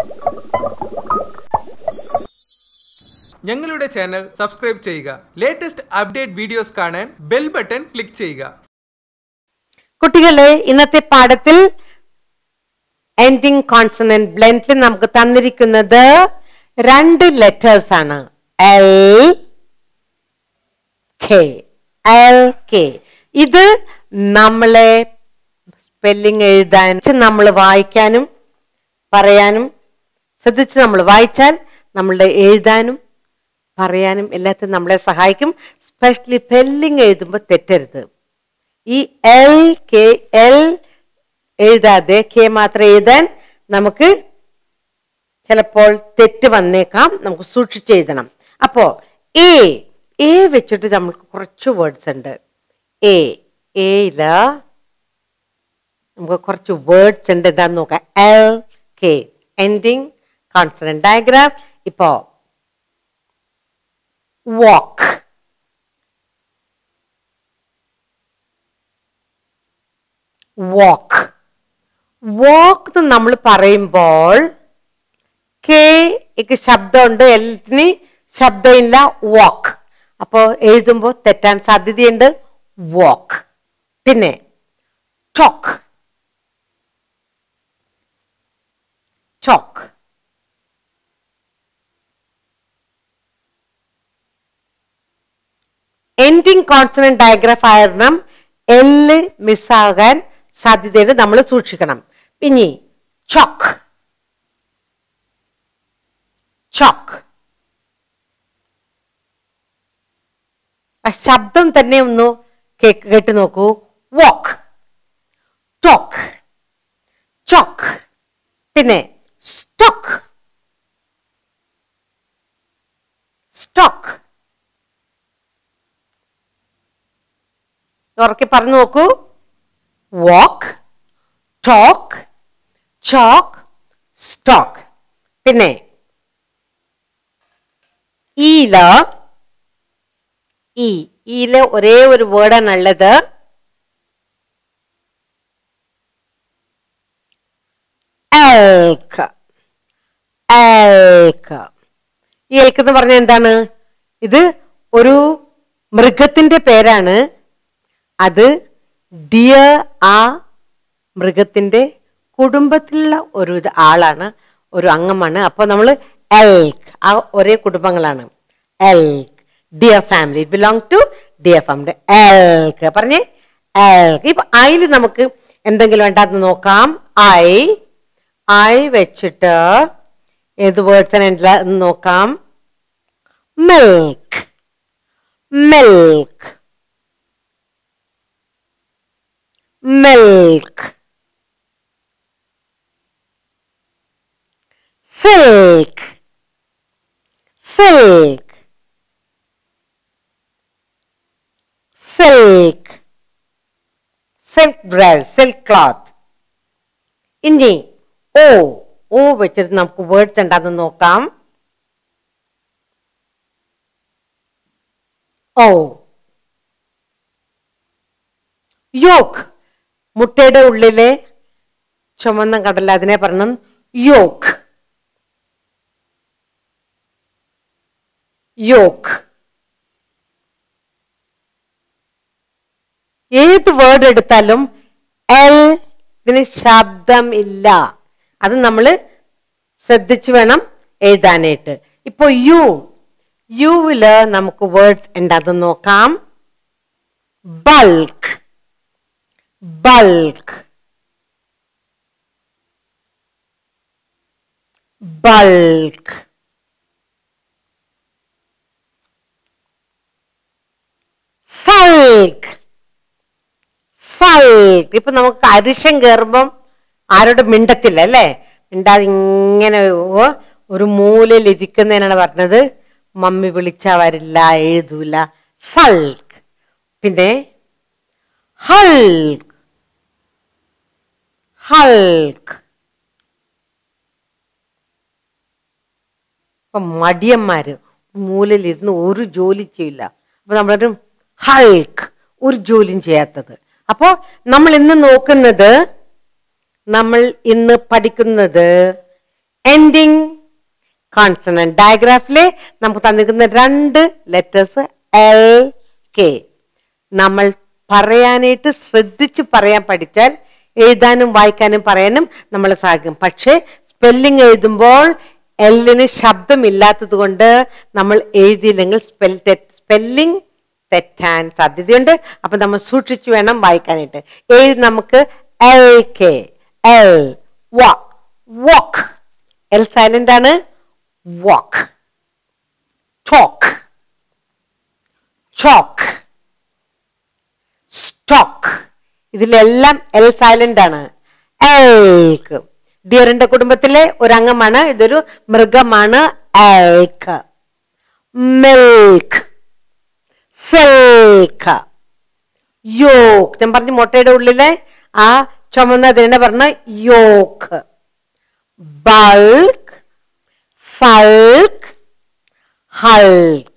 ഞങ്ങളുടെ channel subscribe ചെയ്യുക latest update videos കാണാൻ ബെൽ ബട്ടൺ ക്ലിക്ക് ചെയ്യുക കുട്ടികളെ ഇന്നത്തെ പാഠത്തിൽ എൻഡിങ് കോൺസണന്റ് ബ്ലെൻഡിൽ നമുക്ക് തന്നിരിക്കുന്നത് രണ്ട് ലെറ്റേഴ്സ് ആണ് എൽ കെ എൽ കെ ഇത് നമ്മളെ സ്പെല്ലിംഗ് എഴുതാൻ നമ്മൾ വായിക്കാനും പറയാനും ശ്രദ്ധിച്ച് നമ്മൾ വായിച്ചാൽ നമ്മളുടെ എഴുതാനും പറയാനും എല്ലാത്തിനും നമ്മളെ സഹായിക്കും സ്പെഷ്യലി സ്പെല്ലിംഗ് എഴുതുമ്പോൾ തെറ്റരുത് ഈ എൽ കെ എൽ എഴുതാതെ കെ മാത്രം എഴുതാൻ നമുക്ക് ചിലപ്പോൾ തെറ്റ് വന്നേക്കാം നമുക്ക് സൂക്ഷിച്ച് എഴുതണം അപ്പോ എ എ വെച്ചിട്ട് നമുക്ക് കുറച്ച് വേർഡ്സ് ഉണ്ട് എ എയില നമുക്ക് കുറച്ച് വേർഡ്സ് ഉണ്ട് എന്താന്ന് നോക്കാം L K ending consonant diagram ഇപ്പോ വാക്ക് വാക്ക് വാക്ക് എന്ന് നമ്മൾ പറയുമ്പോൾ കെ ശബ്ദമുണ്ട് എല്ലിന് ശബ്ദമില്ല വാക്ക് അപ്പോൾ എഴുതുമ്പോൾ തെറ്റാൻ സാധ്യതയുണ്ട് വാക്ക് പിന്നെ talk talk ending consonant digraph ആയിരുന്നു എല്ല് മിസ്സാകാൻ സാധ്യതയുണ്ട് നമ്മൾ സൂക്ഷിക്കണം ഇനി ചോക്ക് ചോക്ക് ആ ശബ്ദം തന്നെ ഒന്ന് കേക്ക് കേട്ട് നോക്കൂ വാക്ക് ടോക്ക് ചോക്ക് പിന്നെ സ്റ്റോക്ക് സ്റ്റോക്ക് ഉറക്കെ പറഞ്ഞു നോക്കൂ വാക്ക് ടോക്ക് ചോക്ക് സ്റ്റോക്ക് പിന്നെ ഈല ഈ ഈയിലെ ഒരേ ഒരു വേർഡാണ് ഉള്ളത് elk elk ഈ എൽക്ക് എന്ന് പറഞ്ഞ എന്താണ് ഇത് ഒരു മൃഗത്തിന്റെ പേരാണ് അത് ഡിയർ ആ മൃഗത്തിന്റെ കുടുംബത്തിലുള്ള ഒരു ഇത് ആളാണ് ഒരു അംഗമാണ് അപ്പോൾ നമ്മൾ എൽക്ക് ആ ഒരേ കുടുംബങ്ങളാണ് elk deer family belong to deer family elk പറഞ്ഞേ എൽക്ക് ഇപ്പൊ അതിൽ നമുക്ക് എന്തെങ്കിലും വേണ്ടാന്ന് നോക്കാം ഐ ഐ വെച്ചിട്ട് ഏത് വേർഡ്സ് എന്ന് നോക്കാം milk milk milk silk silk silk silk dress silk cloth ഇനി ഓ ഓ വെച്ചിട്ട് നമുക്ക് വേർഡ്സ് ഉണ്ടാകുന്ന നോക്കാം ഓ യോക്ക് മുട്ടയുടെ ഉള്ളിലെ ചുമന്ന കടല അതിനെ പറയണം യോക്ക് യോക്ക് ഏത് വേർഡ് എടുത്താലും എൽ ഇതിന് ശബ്ദം ഇല്ല അത് നമ്മൾ ശ്രദ്ധിച്ചു വേണം എഴുതാനായിട്ട് ഇപ്പൊ യു യുവില് നമുക്ക് വേർഡ്സ് ഉണ്ടാകുന്ന നോക്കാം bulk bulk bulk sulk sulk ഇപ്പൊ നമുക്ക് അരിശം കയറുമ്പം ആരോട് മിണ്ടത്തില്ല അല്ലേ മിണ്ടാതെ ഇങ്ങനെ ഓ- ഒരു മൂലയിൽ ഇരിക്കുന്നതിനാണ് പറഞ്ഞത് മമ്മി വിളിച്ചാ വരില്ല എഴുതൂല സൾക്ക് പിന്നെ ഹൾക്ക് ഹൾക്ക് ഇപ്പൊ മടിയന്മാര് മൂലയിലിരുന്ന് ഒരു ജോലി ചെയ്യില്ല അപ്പൊ നമ്മളൊരു ഹൾക്ക് ഒരു ജോലിയും ചെയ്യാത്തത് അപ്പോ നമ്മൾ ഇന്ന് നോക്കുന്നത് നമ്മൾ ഇന്ന് പഠിക്കുന്നത് എൻഡിങ് കോൺസണന്റ് ഡയഗ്രാഫിലെ നമുക്ക് തന്നിരിക്കുന്ന രണ്ട് ലെറ്റേഴ്സ് എൽ കെ നമ്മൾ പറയാനായിട്ട് ശ്രദ്ധിച്ച് പറയാൻ പഠിച്ചാൽ എഴുതാനും വായിക്കാനും പറയാനും നമ്മൾ സാധിക്കും പക്ഷേ സ്പെല്ലിംഗ് എഴുതുമ്പോൾ എല്ലിന് ശബ്ദമില്ലാത്തത് കൊണ്ട് നമ്മൾ എഴുതിയില്ലെങ്കിൽ സ്പെൽ സ്പെല്ലിംഗ് തെറ്റാൻ സാധ്യതയുണ്ട് അപ്പൊ നമ്മൾ സൂക്ഷിച്ചു വേണം വായിക്കാനായിട്ട് എഴുതി നമുക്ക് L K L walk L silent ആണ് വാക്ക് ടോക്ക് ചോക്ക് സ്റ്റോക്ക് ഇതിലെല്ലാം എൽ സൈലന്റ് ആണ് എൽക്ക് ഡിയറിന്റെ കുടുംബത്തിലെ ഒരു അംഗമാണ് ഇതൊരു മൃഗമാണ് എൽക്ക് മിൽക്ക് സിൽക്ക് യോക്ക് ഞാൻ പറഞ്ഞു മുട്ടയുടെ ഉള്ളിലെ ആ ചുമന്ന അതിനെ പറഞ്ഞ യോക്ക് ബൾക്ക് സൾക്ക് ഹൾക്ക്